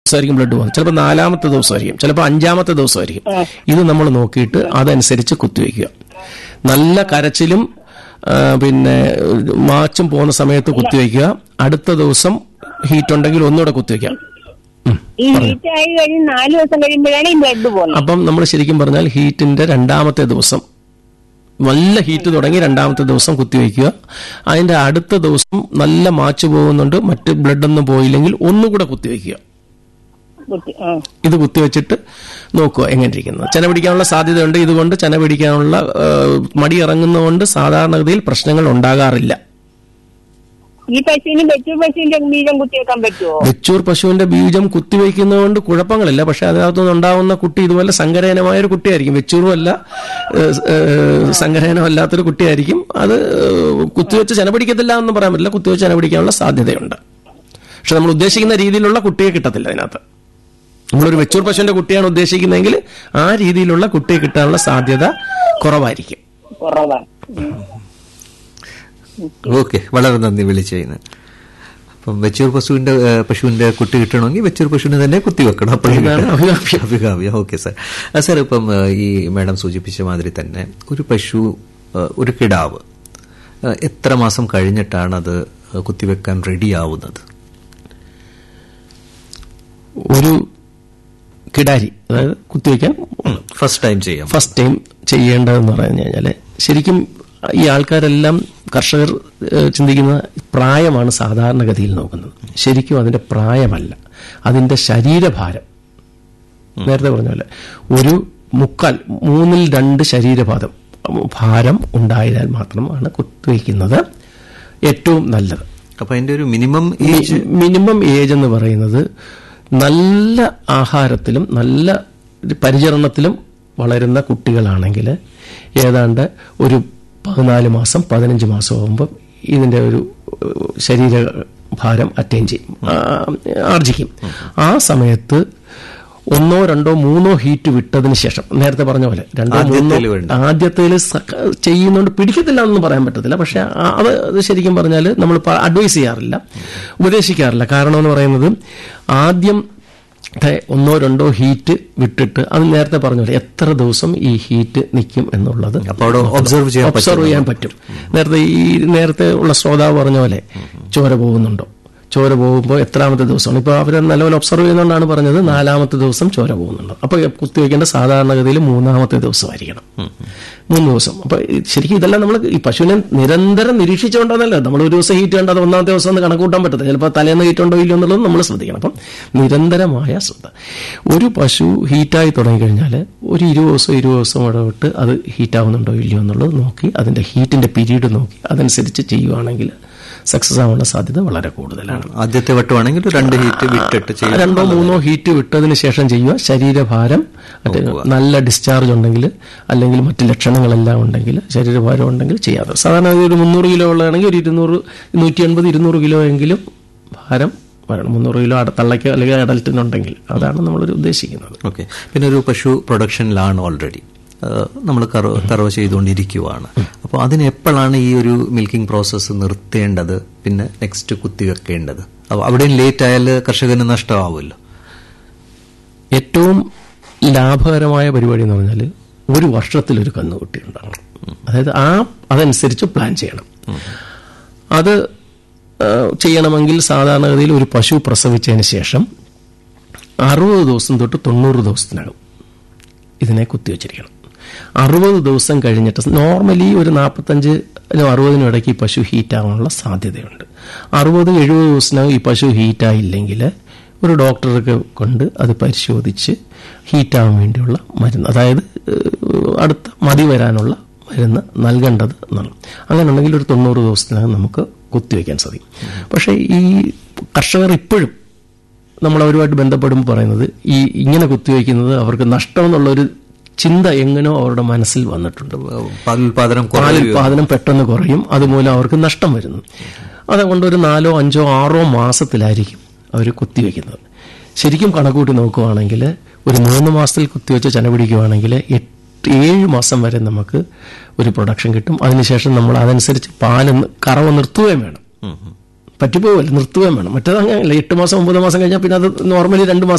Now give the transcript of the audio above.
ദിവസമായിരിക്കും blood പോകുന്നത് ചിലപ്പോൾ നാലാമത്തെ ദിവസമായിരിക്കും ചിലപ്പോൾ അഞ്ചാമത്തെ ദിവസമായിരിക്കും ഇത് നമ്മൾ നോക്കിയിട്ട് അതനുസരിച്ച് കുത്തിവെക്കുക നല്ല കരച്ചിലും ആ, പിന്നെ മാച്ചും പോകുന്ന സമയത്ത് കുത്തിവെക്കുക അടുത്ത ദിവസം ഹീറ്റ് ഉണ്ടെങ്കിൽ ഒന്നുകൂടെ കുത്തിവെക്കാം ഉം. ഈ ഹീറ്റ് ആയി കഴിഞ്ഞ് നാല് ദിവസം കഴിയുമ്പോഴാണ് ഈ ബ്ലഡ് പോകുന്നത് അപ്പം നമ്മൾ ശരിക്കും പറഞ്ഞാൽ ഹീറ്റിന്റെ രണ്ടാമത്തെ ദിവസം നല്ല ഹീറ്റ് തുടങ്ങി രണ്ടാമത്തെ ദിവസം കുത്തിവെക്കുക അതിന്റെ അടുത്ത ദിവസം നല്ല മാച്ച് പോകുന്നുണ്ട് മറ്റ് ബ്ലഡ് ഒന്നും പോയില്ലെങ്കിൽ ഒന്നുകൂടെ കുത്തിവെക്കുക കുത്തി ആ ഇത് കുത്തിവെച്ചിട്ട് നോക്കുക എങ്ങനെ ഇരിക്കുന്നത് ചെന പിടിക്കാനുള്ള സാധ്യതയുണ്ട് ഇതുകൊണ്ട് ചെന പിടിക്കാനുള്ള ആ, മടി ഇറങ്ങുന്നതുകൊണ്ട് സാധാരണഗതിയിൽ പ്രശ്നങ്ങൾ ഉണ്ടാകാറില്ല ഈ പശുവിന് വെച്ചു പശുവിന്റെ ബീജം കുത്തിവെക്കാൻ പറ്റുമോ വെച്ചൂർ പശുവിന്റെ ബീജം കുത്തിവെക്കുന്നതുകൊണ്ട് കുഴപ്പങ്ങളില്ല പക്ഷെ അതിനകത്തുനിന്ന് ഉണ്ടാവുന്ന കുട്ടി ഇതുപോലെ സങ്കരയനമായ ഒരു കുട്ടിയായിരിക്കും വെച്ചൂറും അല്ല ഏഹ്, ഏഹ്, സങ്കരയനം അല്ലാത്തൊരു കുട്ടിയായിരിക്കും അത് ഏഹ്, കുത്തിവെച്ച് ചെന പിടിക്കത്തില്ല എന്ന് പറയാൻ പറ്റില്ല കുത്തിവെച്ച് ചെന പിടിക്കാനുള്ള സാധ്യതയുണ്ട് പക്ഷെ നമ്മൾ ഉദ്ദേശിക്കുന്ന രീതിയിലുള്ള കുട്ടിയെ കിട്ടത്തില്ല അതിനകത്ത് നമ്മളൊരു വെച്ചൂർ പശുവിന്റെ കുട്ടിയാണ് ഉദ്ദേശിക്കുന്നതെങ്കിൽ ആ രീതിയിലുള്ള കുട്ടിയെ കിട്ടാനുള്ള സാധ്യത കുറവായിരിക്കും കുറവാണ് ഓക്കെ വളരെ നന്ദി വിളിച്ചതിന് അപ്പം വെച്ചൂർ പശുവിന്റെ ഏ, പശുവിന്റെ കുട്ടി കിട്ടണമെങ്കിൽ വെച്ചൂർ പശുവിനെ തന്നെ കുത്തിവെക്കണം അപ്പോഴേ ഇതാണ് കിട്ടൂ. അഭികാമ്യം. അഭികാമ്യം ഓക്കെ സാർ ആ, സാർ ഇപ്പം ഏ, ഈ മാഡം സൂചിപ്പിച്ച മാതിരി തന്നെ ഒരു പശു ഏ, ഒരു കിടാവ് ഏ, എത്ര മാസം കഴിഞ്ഞിട്ടാണ് അത് കുത്തിവെക്കാൻ റെഡിയാവുന്നത് ഒരു കിടാരി അതായത് കുത്തിവെക്കാൻ ഫസ്റ്റ് ടൈം ചെയ്യാം ഫസ്റ്റ് ടൈം ചെയ്യേണ്ടതെന്ന് പറഞ്ഞു കഴിഞ്ഞാല് ശരിക്കും ഈ ആൾക്കാരെല്ലാം കർഷകർ ഏഹ്, ചിന്തിക്കുന്ന പ്രായമാണ് സാധാരണഗതിയിൽ നോക്കുന്നത് ശരിക്കും അതിന്റെ പ്രായമല്ല അതിന്റെ ശരീരഭാരം നേരത്തെ പറഞ്ഞ പോലെ ഒരു മുക്കാൽ മൂന്നിൽ രണ്ട് ശരീരഭാരം ഭാരം ഉണ്ടായാൽ മാത്രമാണ് കുത്തിവയ്ക്കുന്നത് ഏറ്റവും നല്ലത് അപ്പൊ അതിന്റെ ഒരു മിനിമം ഏജ് മിനിമം ഏജ് എന്ന് പറയുന്നത് നല്ല ആഹാരത്തിലും നല്ല പരിചരണത്തിലും വളരുന്ന കുട്ടികളാണെങ്കിൽ ഏതാണ്ട് ഒരു പതിനാല് മാസം പതിനഞ്ച് മാസം ആകുമ്പോൾ ഇതിന്റെ ഒരു ഏഹ്, ശരീരഭാരം അറ്റൈൻ ചെയ്യും ആ, ആർജിക്കും ആ സമയത്ത് ഒന്നോ രണ്ടോ മൂന്നോ ഹീറ്റ് വിട്ടതിന് ശേഷം നേരത്തെ പറഞ്ഞ പോലെ രണ്ടോ മൂന്നോ ആദ്യത്തേല് വേണ്ട. ആദ്യത്തേല് സ- ചെയ്യുന്നോണ്ട് പിടിക്കത്തില്ല എന്നൊന്നും പറയാൻ പറ്റത്തില്ല പക്ഷെ ആ- അത് അത് ശരിക്കും പറഞ്ഞാൽ നമ്മൾ അഡ്വൈസ് ചെയ്യാറില്ല ഉപദേശിക്കാറില്ല കാരണം എന്ന് പറയുന്നത് ആദ്യം ത്തെ ഒന്നോ രണ്ടോ ഹീറ്റ് വിട്ടിട്ട് അത് നേരത്തെ പറഞ്ഞ പോലെ എത്ര ദിവസം ഈ ഹീറ്റ് നിൽക്കും എന്നുള്ളത് അപ്പൊ അവിടെ observe ചെയ്യാൻ ഒബ്സർവ് ചെയ്യാൻ പറ്റും നേരത്തെ ഈ നേരത്തെ ഉള്ള ശ്രോതാവ് പറഞ്ഞ പോലെ ചോര പോകുന്നുണ്ടോ ചോര പോകുമ്പോൾ എത്രാമത്തെ ദിവസമാണ് ഇപ്പോൾ അവർ നല്ലപോലെ ഒബ്സർവ് ചെയ്യുന്നതുകൊണ്ടാണ് പറഞ്ഞത് നാലാമത്തെ ദിവസം ചോര പോകുന്നുണ്ട് അപ്പോൾ കുത്തിവെക്കേണ്ട സാധാരണഗതിയിൽ മൂന്നാമത്തെ ദിവസമായിരിക്കണം മൂന്ന് ദിവസം അപ്പോൾ ശരിക്കും ഇതെല്ലാം നമ്മൾ ഈ പശുവിനെ നിരന്തരം നിരീക്ഷിച്ചുകൊണ്ടാണല്ലോ നമ്മൾ ഒരു ദിവസം ഹീറ്റ് കണ്ടത് ഒന്നാമത്തെ ദിവസം ഒന്ന് കണക്ക് കൂട്ടാൻ പറ്റത്തില്ല ചിലപ്പോൾ തലേന്ന് ഹീറ്റ് ഉണ്ടോ ഇല്ലയോ എന്നുള്ളത് നമ്മൾ ശ്രദ്ധിക്കണം അപ്പം നിരന്തരമായ ശ്രദ്ധ ഒരു പശു ഹീറ്റായി തുടങ്ങിക്കഴിഞ്ഞാൽ ഒരു ഇരുപത് ദിവസം ഇരുപത് ദിവസം ഇടവിട്ട് അത് ഹീറ്റാവുന്നുണ്ടോ ഇല്ലയോ എന്നുള്ളത് നോക്കി അതിന്റെ ഹീറ്റിന്റെ പീരീഡ് നോക്കി അതനുസരിച്ച് ചെയ്യുവാണെങ്കിൽ സക്സസ് ആവാനുള്ള സാധ്യത വളരെ കൂടുതലാണ് ആദ്യത്തെ വട്ടമാണെങ്കിൽ ഒരു രണ്ട് ഹീറ്റ് വിട്ടിട്ട് ചെയ്യാം രണ്ടോ മൂന്നോ ഹീറ്റ് വിട്ടതിന് ശേഷം ചെയ്യുക ശരീരഭാരം മറ്റേ നല്ല ഡിസ്ചാർജ് ഉണ്ടെങ്കിൽ അല്ലെങ്കിൽ മറ്റ് ലക്ഷണങ്ങളെല്ലാം ഉണ്ടെങ്കിൽ ശരീരഭാരം ഉണ്ടെങ്കിൽ ചെയ്യാതെ സാധാരണ ഒരു മുന്നൂറ് കിലോ ഉള്ളതാണെങ്കിൽ ഒരു ഇരുന്നൂറ് നൂറ്റി എൺപത് ഇരുന്നൂറ് കിലോ എങ്കിലും ഭാരം വരണം മുന്നൂറ് കിലോ അട- തള്ളയ്ക്കോ അല്ലെങ്കിൽ അഡൽറ്റിനുണ്ടെങ്കിൽ അതാണ് നമ്മളൊരു ഉദ്ദേശിക്കുന്നത് ഓക്കെ പിന്നെ ഒരു പശു പ്രൊഡക്ഷനിലാണ് ഓൾറെഡി നമ്മൾ കറവ് കറവ് ചെയ്തുകൊണ്ടിരിക്കുവാണ് അപ്പോൾ അതിന് എപ്പോഴാണ് ഈ ഒരു മിൽക്കിംഗ് പ്രോസസ്സ് നിർത്തേണ്ടത് പിന്നെ നെക്സ്റ്റ് കുത്തിവെക്കേണ്ടത് അപ്പോൾ അവിടെയും ലേറ്റ് ആയാൽ കർഷകന് നഷ്ടമാവുമല്ലോ ഏറ്റവും ലാഭകരമായ പരിപാടി എന്ന് പറഞ്ഞാൽ ഒരു വർഷത്തിൽ ഒരു കന്നുകുട്ടി ഉണ്ടാകണം അതായത് ആ അതനുസരിച്ച് പ്ലാൻ ചെയ്യണം അത് ആ, ചെയ്യണമെങ്കിൽ സാധാരണഗതിയിൽ ഒരു പശു പ്രസവിച്ചതിന് ശേഷം അറുപത് ദിവസം തൊട്ട് തൊണ്ണൂറ് ദിവസത്തിനകം ഇതിനെ കുത്തിവെച്ചിരിക്കണം അറുപത് ദിവസം കഴിഞ്ഞിട്ട് നോർമലി ഒരു നാൽപ്പത്തഞ്ച് അറുപതിനും ഇടയ്ക്ക് ഈ പശു ഹീറ്റ് ആവാനുള്ള സാധ്യതയുണ്ട് അറുപത് എഴുപത് ദിവസത്തിനകം ഈ പശു ഹീറ്റായില്ലെങ്കിൽ ഒരു ഡോക്ടർക്ക് കൊണ്ട് അത് പരിശോധിച്ച് ഹീറ്റാവാൻ വേണ്ടിയുള്ള മരുന്ന് അതായത് ഏഹ്, അടുത്ത മതി വരാനുള്ള മരുന്ന് നൽകേണ്ടത് എന്നാണ് അങ്ങനെ ഉണ്ടെങ്കിൽ ഒരു തൊണ്ണൂറ് ദിവസത്തിനകം നമുക്ക് കുത്തിവെക്കാൻ സാധിക്കും പക്ഷേ ഈ കർഷകർ ഇപ്പോഴും നമ്മൾ അവരുമായിട്ട് ബന്ധപ്പെടുമ്പോൾ പറയുന്നത് ഈ ഇങ്ങനെ കുത്തിവെക്കുന്നത് അവർക്ക് നഷ്ടം എന്നുള്ളൊരു ചിന്ത എങ്ങനെയോ അവരുടെ മനസ്സിൽ വന്നിട്ടുണ്ട് പാലുൽപാദനം പാലുൽപാദനം പെട്ടെന്ന് കുറയും അതുമൂലം അവർക്ക് നഷ്ടം വരുന്നു അതുകൊണ്ട് ഒരു നാലോ അഞ്ചോ ആറോ മാസത്തിലായിരിക്കും അവർ കുത്തിവെക്കുന്നത് ശരിക്കും കണക്കൂട്ടി നോക്കുവാണെങ്കിൽ ഒരു മൂന്ന് മാസത്തിൽ കുത്തിവെച്ച് ചന പിടിക്കുവാണെങ്കിൽ എട്ട് ഏഴ് മാസം വരെ നമുക്ക് ഒരു പ്രൊഡക്ഷൻ കിട്ടും അതിനുശേഷം നമ്മൾ അതനുസരിച്ച് പാല് നി- കറവ് നിർത്തുകയും വേണം പറ്റിപ്പോവല്ല നിർത്തുകയും വേണം മറ്റേത് അങ്ങനെയല്ല എട്ട് മാസം ഒമ്പത് മാസം കഴിഞ്ഞാൽ പിന്നെ അത് നോർമലി രണ്ട് മാസം